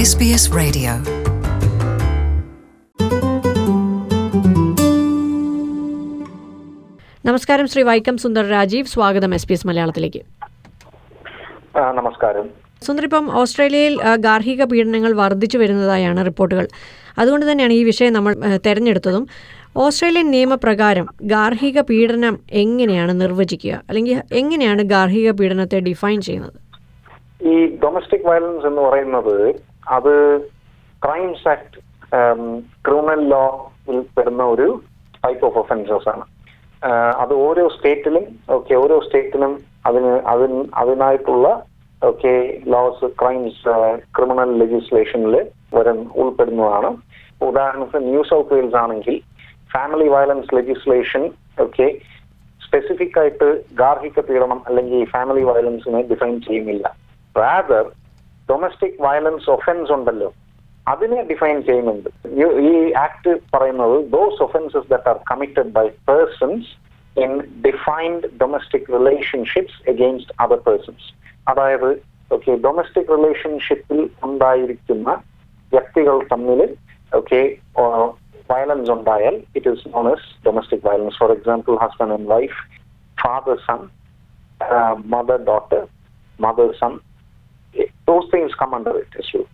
SBS Radio. നമസ്കാരം ശ്രീ വൈക്കം സുന്ദർ രാജീവ് സ്വാഗതം S P S മലയാളത്തിലേക്ക് ആ, നമസ്കാരം സുന്ദർ ഇപ്പം ഓസ്ട്രേലിയയിൽ ആ, ഗാർഹിക പീഡനങ്ങൾ വർദ്ധിച്ചു വരുന്നതായാണ് റിപ്പോർട്ടുകൾ അതുകൊണ്ട് തന്നെയാണ് ഈ വിഷയം നമ്മൾ ആ, തെരഞ്ഞെടുത്തതും ഓസ്ട്രേലിയൻ നിയമപ്രകാരം ഗാർഹിക പീഡനം എങ്ങനെയാണ് നിർവചിക്കുക അല്ലെങ്കിൽ എങ്ങനെയാണ് ഗാർഹിക പീഡനത്തെ ഡിഫൈൻ ചെയ്യുന്നത് ഈ ഡൊമസ്റ്റിക് വയലൻസ് എന്ന് പറയുന്നത് അത് ക്രൈംസ് ആക്ട് ക്രിമിനൽ ലോയിൽ പെടുന്ന ഒരു ടൈപ്പ് ഓഫ് ഒഫൻസസ് ആണ് ആ, അത് ഓരോ സ്റ്റേറ്റിലും ഓക്കെ ഓരോ സ്റ്റേറ്റിനും അതിന് അതിന് അതിനായിട്ടുള്ള ഓക്കെ ലോസ് ക്രൈംസ് ക്രിമിനൽ ലെജിസ്ലേഷനിൽ വരും ഉൾപ്പെടുന്നതാണ് ഉദാഹരണത്തിന് ന്യൂ സൗത്ത് വെയിൽസ് ആണെങ്കിൽ family violence legislation okay specific ആയിട്ട് ഗാർഹിക പീഡനം അല്ലെങ്കിൽ ഫാമിലി വയലൻസിനെ ഡിഫൈൻ ചെയ്യുന്നില്ല റാദർ ഡൊമസ്റ്റിക് വയലൻസ് ഒഫൻസ് ഉണ്ടല്ലോ അതിനെ ഡിഫൈൻ ചെയ്യുന്നുണ്ട് ഈ- ഈ ആക്ട് പറയുന്നത് those offences that are committed by persons in defined domestic relationships against other persons അതായത് ഓക്കെ ഡൊമസ്റ്റിക് റിലേഷൻഷിപ്പിൽ ഉണ്ടായിരിക്കുന്ന വ്യക്തികൾ തമ്മിൽ ഓക്കെ വയലൻസ് ഉണ്ടായാൽ it is known as domestic violence for example husband and wife father son mother daughter mother son those things come under it as well.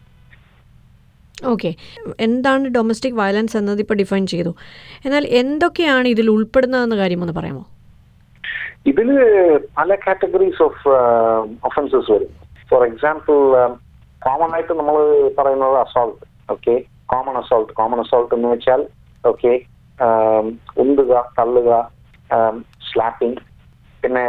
Okay എന്താണ് domestic violence എന്നത് ഇപ്പോൾ define ചെയ്തു എന്നാൽ എന്തൊക്കെയാണ് ഇതിൽ ഉൾപ്പെടുന്നതെന്ന കാര്യം ഒന്ന് പറയാമോ ഇതില് പല കാറ്റഗറീസ് ഓഫ് ഒഫൻസസ് വരും ഫോർ എക്സാമ്പിൾ കോമൺ ആയിട്ട് നമ്മൾ പറയുന്നത് assault okay common assault common assault എന്ന് വെച്ചാൽ ഓക്കെ ഉന്തുക തള്ളുക സ്ലാപ്പിംഗ് പിന്നെ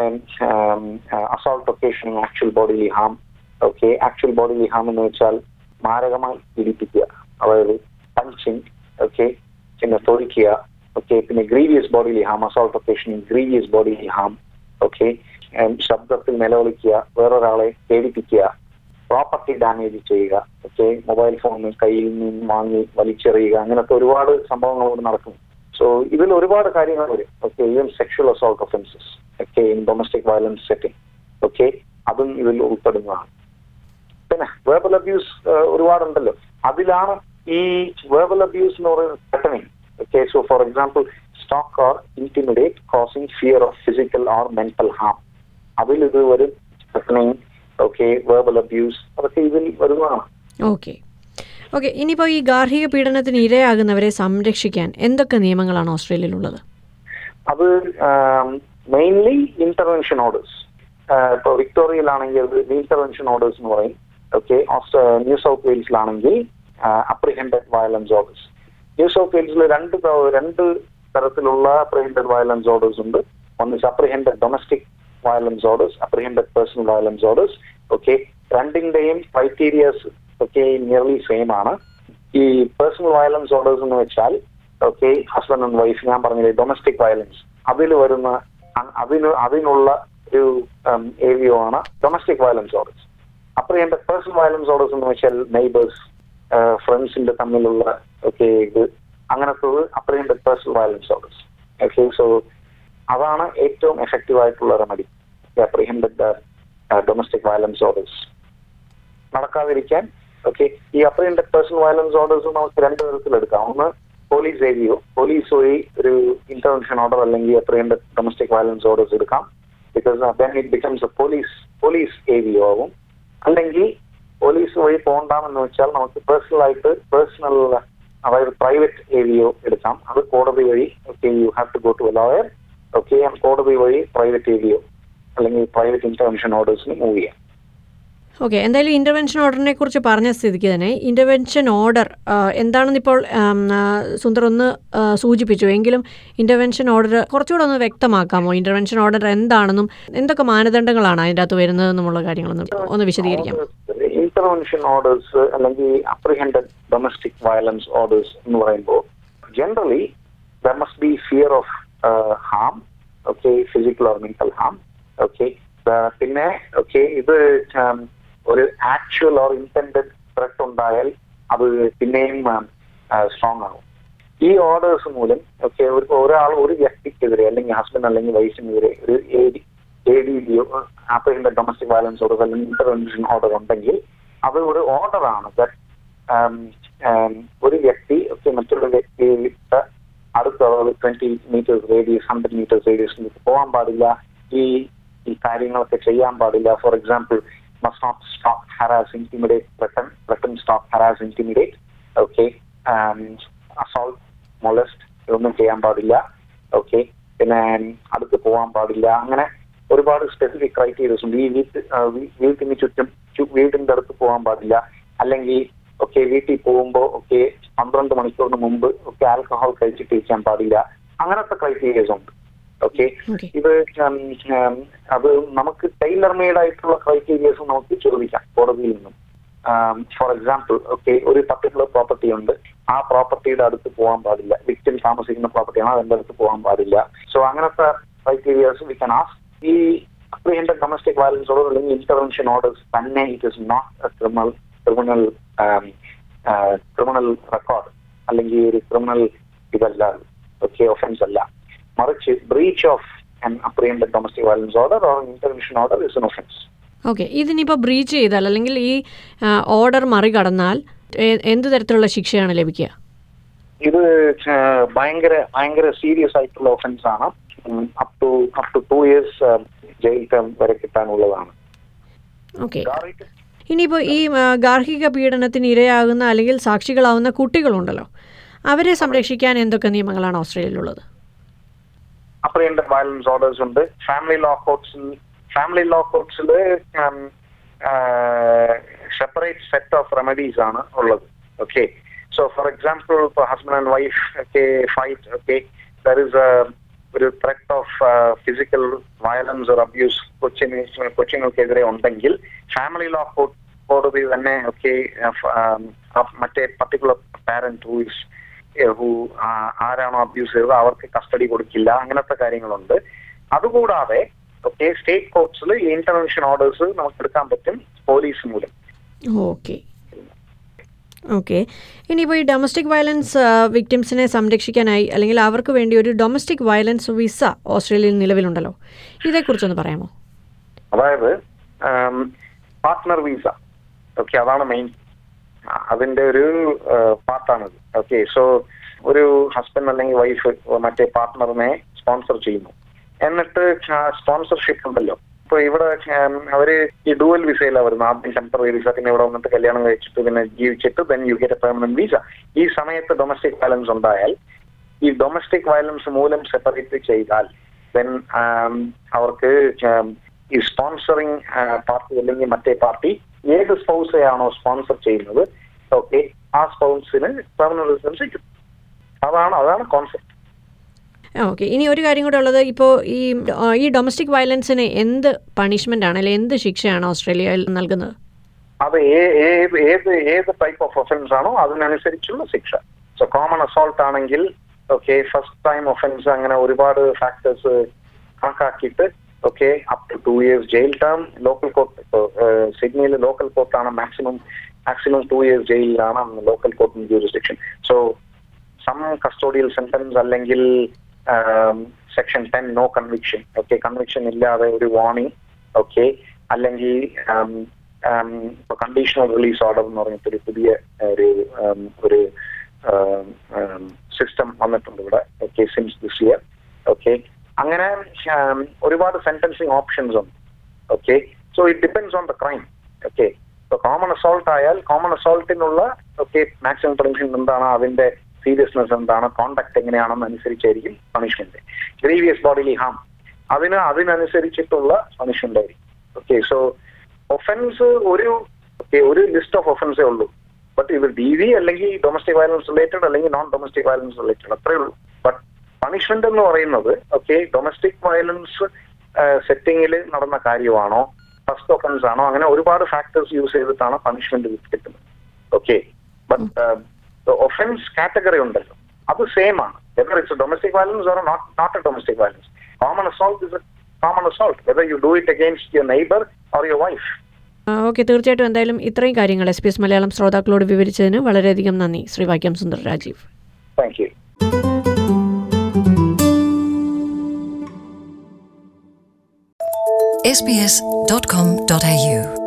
assault occasion actual bodily harm okay actual bodily harm എന്ന് വെച്ചാൽ മാരകമായി പീഡിപ്പിക്കുക അതായത് പഞ്ചിങ് ഓക്കെ പിന്നെ തൊഴിക്കുക ഓക്കെ പിന്നെ grievous bodily harm assault occasion grievous bodily harm okay ശബ്ദത്തിൽ നിലവിളിക്കുക വേറൊരാളെ പേടിപ്പിക്കുക പ്രോപ്പർട്ടി ഡാമേജ് ചെയ്യുക ഓക്കെ മൊബൈൽ ഫോൺ കയ്യിൽ നിന്ന് വാങ്ങി വലിച്ചെറിയുക അങ്ങനത്തെ ഒരുപാട് സംഭവങ്ങൾ ഇവിടെ നടക്കും സോ ഇതിൽ ഒരുപാട് കാര്യങ്ങൾ വരും okay even sexual assault offences okay in domestic violence setting okay അതും ഇതിൽ ഉൾപ്പെടുന്നതാണ് പിന്നെ വേർബൽ അബ്യൂസ് ഒരുപാടുണ്ടല്ലോ അതിലാണ് ഈ വേർബൽ അബ്യൂസ് എന്ന് പറയുന്നത് threatening okay so for example stalk or intimidate causing fear of physical or mental harm അതിൽ ഇത് വരും threatening ഓക്കെ വേർബൽ അബ്യൂസ് അതൊക്കെ ഇതിൽ വരുന്നതാണ് ഓക്കെ ഓക്കെ ഇനിയിപ്പോൾ ഈ ഗാർഹിക പീഡനത്തിന് ഇരയാകുന്നവരെ സംരക്ഷിക്കാൻ എന്തൊക്കെ നിയമങ്ങളാണ് ഓസ്ട്രേലിയയിലുള്ളത് അത് മെയിൻലി ഇന്റർവെൻഷൻ ഓർഡേഴ്സ് ഇപ്പോൾ വിക്ടോറിയയിലാണെങ്കിൽ അത് ഇന്റർവെൻഷൻ ഓർഡേഴ്സ് എന്ന് പറയും ഓക്കെ ന്യൂ സൗത്ത് വെയിൽസിലാണെങ്കിൽ apprehended violence orders New South വെയിൽസിൽ രണ്ട് ത- രണ്ട് തരത്തിലുള്ള അപ്രിഹെൻഡഡ് വയലൻസ് ഓർഡേഴ്സ് ഉണ്ട് ഒന്ന് apprehended domestic violence orders apprehended personal violence orders okay രണ്ടിന്റെയും ക്രൈറ്റീരിയസ് ഒക്കെ നിയർലി സെയിം ആണ് ഈ പേഴ്സണൽ വയലൻസ് ഓർഡേഴ്സ് എന്ന് വെച്ചാൽ ഓക്കെ ഹസ്ബൻഡ് ആൻഡ് വൈഫ് ഞാൻ പറഞ്ഞില്ലേ ഡൊമസ്റ്റിക് വയലൻസ് അതിൽ വരുന്ന അ- അതിന് അതിനുള്ള ഒരു ഏരിയ ആണ് domestic violence orders apprehend personal violence orders എന്ന് വെച്ചാൽ നെയ്ബേഴ്സ് ഫ്രണ്ട്സിന്റെ തമ്മിലുള്ള ഓക്കെ ഇത് അങ്ങനത്തത് apprehend personal violence orders okay so അതാണ് ഏറ്റവും എഫക്റ്റീവ് ആയിട്ടുള്ള remedy apprehend domestic violence orders നടക്കാതിരിക്കാൻ ഓക്കെ ഈ അപ്രിഹെൻഡ് പേഴ്സണൽ വയലൻസ് ഓർഡേഴ്സ് നമുക്ക് രണ്ട് തരത്തിലെടുക്കാം ഒന്ന് പോലീസ് ഏരിയോ പോലീസ് വഴി ഒരു ഇന്റർവെൻഷൻ ഓർഡർ അല്ലെങ്കിൽ അപ്രിഹെൻഡ് ഡൊമസ്റ്റിക് വയലൻസ് ഓർഡേഴ്സ് എടുക്കാം because then it becomes a police police ഏരിയോ ആവും അല്ലെങ്കിൽ പോലീസ് വഴി പോകണ്ടാമെന്ന് വെച്ചാൽ നമുക്ക് പേഴ്സണൽ ആയിട്ട് പേഴ്സണൽ അതായത് പ്രൈവറ്റ് ഏരിയോ എടുക്കാം അത് കോടതി വഴി okay you have to go to a lawyer okay കോടതി വഴി പ്രൈവറ്റ് ഏരിയോ അല്ലെങ്കിൽ പ്രൈവറ്റ് ഇന്റർവെൻഷൻ ഓർഡേഴ്സിന് മൂവ് ചെയ്യാം ഓക്കെ എന്തായാലും ഇൻ്റർവെൻഷൻ ഓർഡറിനെ കുറിച്ച് പറഞ്ഞ സ്ഥിതിക്ക് തന്നെ ഇൻ്റർവെൻഷൻ ഓർഡർ എന്താണെന്ന് ഇപ്പോൾ ആം, ആ, സുന്ദർ ഒന്ന് ആ, സൂചിപ്പിച്ചു എങ്കിലും ഇൻ്റർവെൻഷൻ ഓർഡർ കുറച്ചുകൂടെ ഒന്ന് വ്യക്തമാക്കാമോ ഇൻ്റർവെൻഷൻ ഓർഡർ എന്താണെന്നും എന്തൊക്കെ മാനദണ്ഡങ്ങളാണ് അതിൻ്റെ അകത്ത് വരുന്നതെന്നുമുള്ള കാര്യങ്ങളൊന്ന് ഒന്ന് വിശദീകരിക്കാം ഇന്റർവെൻഷൻ ഓർഡേഴ്സ് അല്ലെങ്കിൽ അപ്രിഹെൻഡഡ് ഡൊമസ്റ്റിക് വയലൻസ് ഓർഡേഴ്സ് എന്ന് പറയുമ്പോൾ generally there must be fear of harm okay physical or mental harm okay പിന്നെ ഓക്കെ ഇത് ഉം, ഒരു ആക്ച്വൽ ഓർ ഇന്റൻഡഡ് ത്രെറ്റ് ഉണ്ടായാൽ അത് പിന്നെയും സ്ട്രോങ് ആകും ഈ ഓർഡേഴ്സ് മൂലം ഓക്കെ ഒരു ഒരാൾ ഒരു വ്യക്തിക്കെതിരെ അല്ലെങ്കിൽ ഹസ്ബൻഡ് അല്ലെങ്കിൽ വൈഫിനെതിരെ ഒരു എ ഡി എ ഡി ബിയോ ആപ്രിഹെൻഡ് ഡൊമസ്റ്റിക് വയലൻസ് ഓർഡർ അല്ലെങ്കിൽ ഇന്റർവെൻഷൻ ഓർഡർ ഉണ്ടെങ്കിൽ അത് ഒരു ഓർഡറാണ് ദാറ്റ് ആം, ആം, ഒരു വ്യക്തി ഒക്കെ മറ്റൊരു വ്യക്തിയുടെ അടുത്തുള്ളത് twenty metres radius hundred metres റേഡിയസിൽ പോകാൻ പാടില്ല ഈ ഈ കാര്യങ്ങളൊക്കെ ചെയ്യാൻ പാടില്ല for example must not stop harass intimidate threaten threaten stop harass intimidate okay assault molest ഇതൊന്നും ചെയ്യാൻ പാടില്ല ഓക്കെ പിന്നെ അടുത്ത് പോകാൻ പാടില്ല അങ്ങനെ ഒരുപാട് സ്പെസിഫിക് ക്രൈറ്റീരിയസ് ഉണ്ട് ഈ വീട്ട് ആ, വീ- വീട്ടിന് ചുറ്റും ചു- വീടിന്റെ അടുത്ത് പോകാൻ പാടില്ല അല്ലെങ്കിൽ ഒക്കെ വീട്ടിൽ പോകുമ്പോൾ ഒക്കെ പന്ത്രണ്ട് മണിക്കൂറിന് മുമ്പ് ഒക്കെ ആൽക്കഹോൾ കഴിച്ചിട്ട് ഇരിക്കാൻ പാടില്ല അങ്ങനത്തെ ക്രൈറ്റീരിയസ് ഉണ്ട് ഓക്കെ ഓക്കെ ഇത് ഉം, ഉം, അത് നമുക്ക് ടൈലർ മെയ്ഡ് ആയിട്ടുള്ള ക്രൈറ്റീരിയസ് നമുക്ക് ചോദിക്കാം കോടതിയിൽ നിന്നും ഫോർ എക്സാമ്പിൾ ഓക്കെ ഒരു പർട്ടിക്കുലർ പ്രോപ്പർട്ടി ഉണ്ട് ആ പ്രോപ്പർട്ടിയുടെ അടുത്ത് പോകാൻ പാടില്ല വിക്ടിം താമസിക്കുന്ന പ്രോപ്പർട്ടിയാണ് അതിന്റെ അടുത്ത് പോകാൻ പാടില്ല സോ അങ്ങനത്തെ ക്രൈറ്റീരിയസ് വി കൻ ആസ് ഈ അപ്രിഹെൻഡ് ഡൊമസ്റ്റിക് വയലൻസ് ഓർഡർ അല്ലെങ്കിൽ ഇന്റർവെൻഷൻ ഓർഡേഴ്സ് തന്നെ it is not criminal criminal criminal record അല്ലെങ്കിൽ ഒരു ക്രിമിനൽ ഇതല്ല ഓക്കെ ഒഫൻസ് അല്ല മറിച്ച് breach of an apprehended domestic violence order or intervention order is an offense. Okay ഇതിനിപ്പോൾ breach ചെയ്താൽ അല്ലെങ്കിൽ ഈ ഓർഡർ മറികടന്നാൽ എ- എന്ത് തരത്തിലുള്ള ശിക്ഷയാണ് ലഭിക്കുക ഇത് ഏഹ്, ഭയങ്കര ഭയങ്കര സീരിയസ് ആയിട്ടുള്ള ഒഫൻസ് ആണ് up to up to two years jail term വരെ കിട്ടാനുള്ളതാണ് ഓക്കെ ഇനിയിപ്പോൾ ഈ ആ, ഗാർഹിക പീഡനത്തിന് ഇരയാകുന്ന അല്ലെങ്കിൽ സാക്ഷികളാവുന്ന കുട്ടികളുണ്ടല്ലോ അവരെ സംരക്ഷിക്കാൻ എന്തൊക്കെ നിയമങ്ങളാണ് ഓസ്ട്രേലിയയിലുള്ളത് അപ്രിഹെൻഡ് വയലൻസ് ഓർഡേഴ്സ് ഉണ്ട് ഫാമിലി ലോ കോർട്സിൽ ഫാമിലി ലോ കോർട്സിൽ സെപ്പറേറ്റ് സെറ്റ് ഓഫ് റെമഡീസ് ആണ് ഉള്ളത് ഓക്കെ സോ ഫോർ എക്സാമ്പിൾ ഇപ്പോൾ ഹസ്ബൻഡ് ആൻഡ് വൈഫ് ഒക്കെ ഫൈറ്റ് ഓക്കെ ദർ ഇസ് ഒരു threat of physical violence or abuse കൊച്ചിന് കൊച്ചുങ്ങൾക്കെതിരെ ഉണ്ടെങ്കിൽ ഫാമിലി ലോ കോടതി തന്നെ ഒക്കെ മറ്റേ particular parent who is who ആരാണോ അബ്യൂസ് ചെയ്തത് അവർക്ക് കസ്റ്റഡി കൊടുക്കില്ല അങ്ങനത്തെ കാര്യങ്ങളുണ്ട് അതുകൂടാതെ ഓക്കെ സ്റ്റേറ്റ് കോർട്സിൽ ഇന്റർവെൻഷൻ ഓർഡേഴ്സ് നമുക്ക് എടുക്കാൻ പറ്റും പോലീസ് മൂലം ഓക്കെ ഓക്കെ ഇനിയിപ്പോൾ ഈ ഡൊമസ്റ്റിക് വയലൻസ് വിക്ടിംസിനെ സംരക്ഷിക്കാനായി അല്ലെങ്കിൽ അവർക്ക് വേണ്ടി ഒരു ഡൊമസ്റ്റിക് വയലൻസ് വിസ ഓസ്ട്രേലിയയിൽ നിലവിലുണ്ടല്ലോ ഇതേക്കുറിച്ചൊന്ന് പറയാമോ അതായത് പാർട്ട്ണർ വീസ ഓക്കെ അതാണ് മെയിൻ അതിന്റെ ഒരു പാർട്ടാണത് ഓക്കെ സോ ഒരു ഹസ്ബൻഡ് അല്ലെങ്കിൽ വൈഫ് മറ്റേ പാർട്ട്ണറിനെ സ്പോൺസർ ചെയ്യുന്നു എന്നിട്ട് സ്പോൺസർഷിപ്പ് ഉണ്ടല്ലോ ഇപ്പൊ ഇവിടെ ഉം, അവര് ഈ ഡുവൽ വിസയിലാണ് വരുന്നത് ആദ്യം ടെമ്പററി വിസ പിന്നെ ഇവിടെ വന്നിട്ട് കല്യാണം കഴിച്ചിട്ട് പിന്നെ ജീവിച്ചിട്ട് then you get a permanent visa ഈ സമയത്ത് ഡൊമസ്റ്റിക് വയലൻസ് ഉണ്ടായാൽ ഈ ഡൊമസ്റ്റിക് വയലൻസ് മൂലം സെപ്പറേറ്റ് ചെയ്താൽ ദെൻ അവർക്ക് ഉം, ഈ സ്പോൺസറിങ് പാർട്ടി അല്ലെങ്കിൽ മറ്റേ പാർട്ടി ഏത് സ്പൗസെയാണോ സ്പോൺസർ ചെയ്യുന്നത് ഓക്കെ ആ സ്പൗസിന് പെർമനന്റ് റെസിഡൻസ് കിട്ടും അതാണ് അതാണ് കോൺസെപ്റ്റ് ഓക്കെ ഇനി ഒരു കാര്യം കൂടെ ഉള്ളത് ഇപ്പോൾ ഈ ആ, ഈ ഡൊമസ്റ്റിക് വയലൻസിന് എന്ത് പണിഷ്മെൻ്റ് ആണ് അല്ലെങ്കിൽ എന്ത് ശിക്ഷയാണ് ഓസ്ട്രേലിയയിൽ നൽകുന്നത് അത് ഏ- ഏത് ഏത് ഏത് ടൈപ്പ് ഓഫ് ഒഫൻസ് ആണോ അതിനനുസരിച്ചുള്ള ശിക്ഷ സോ കോമൺ അസോൾട്ട് ആണെങ്കിൽ ഓക്കെ ഫസ്റ്റ് ടൈം ഒഫൻസ് അങ്ങനെ ഒരുപാട് ഫാക്ടേഴ്സ് കണക്കാക്കിയിട്ട് okay up to two years jail term local court സിഡ്നിയിൽ ലോക്കൽ കോർട്ടാണ് മാക്സിമം മാക്സിമം ടു ഇയേഴ്സ് ജയിലിലാണ് ലോക്കൽ കോർട്ടിന്റെ jurisdiction so some custodial sentence അല്ലെങ്കിൽ section ten no conviction okay conviction ഇല്ലാതെ ഒരു വാർണിംഗ് ഓക്കെ അല്ലെങ്കിൽ ഇപ്പൊ കണ്ടീഷണൽ റിലീസ് ഓർഡർ എന്ന് പറഞ്ഞിട്ട് ഒരു പുതിയ ഒരു um, ഒരു സിസ്റ്റം വന്നിട്ടുണ്ട് ഇവിടെ okay since this year okay അങ്ങനെ um, ഒരുപാട് സെന്റൻസിങ് ഓപ്ഷൻസ് ഉണ്ട് okay so it depends on the crime okay ഇപ്പൊ കോമൺ അസോൾട്ട് ആയാൽ കോമൺ അസോൾട്ടിനുള്ള ഓക്കെ മാക്സിമം പണിഷ്മെന്റ് എന്താണ് അതിന്റെ സീരിയസ്നെസ് എന്താണ് കോണ്ടാക്ട് എങ്ങനെയാണെന്ന് അനുസരിച്ചായിരിക്കും പണിഷ്മെന്റ് ഗ്രീവിയസ് ബോഡിലി ഹാം അതിന് അതിനനുസരിച്ചിട്ടുള്ള പണിഷ്മെന്റ് ആയിരിക്കും ഓക്കെ സോ ഒഫൻസ് ഒരു okay, ഒരു ലിസ്റ്റ് ഓഫ് ഒഫൻസേ ഉള്ളൂ ബട്ട് ഇത് ഡി വി അല്ലെങ്കിൽ ഡൊമസ്റ്റിക് വയലൻസ് റിലേറ്റഡ് അല്ലെങ്കിൽ നോൺ ഡൊമസ്റ്റിക് വയലൻസ് റിലേറ്റഡ് അത്രേ ഉള്ളൂ ബട്ട് പണിഷ്മെന്റ് എന്ന് പറയുന്നത് ഓക്കെ ഡൊമസ്റ്റിക് വയലൻസ് സെറ്റിംഗിൽ നടന്ന കാര്യമാണോ ഫസ്റ്റ് ഒഫൻസ് ആണോ അങ്ങനെ ഒരുപാട് ഫാക്ടേഴ്സ് യൂസ് ചെയ്തിട്ടാണ് പണിഷ്മെന്റ് കിട്ടുന്നത് ഓക്കെ ബട്ട് ഒഫൻസ് കാറ്റഗറി ഉണ്ടല്ലോ അത് സെയിം ആണ് whether it's domestic violence or not not a domestic violence common assault is a common assault whether you do it against your neighbour or your wife okay തീർച്ചയായിട്ടും എന്തായാലും ഇത്രയും കാര്യങ്ങൾ S P S Malayalam ശ്രോതാക്കളോട് വിവരിച്ചതിന് വളരെയധികം നന്ദി ശ്രീ വാക്യം Sundar Rajeev thank you sbs.com.au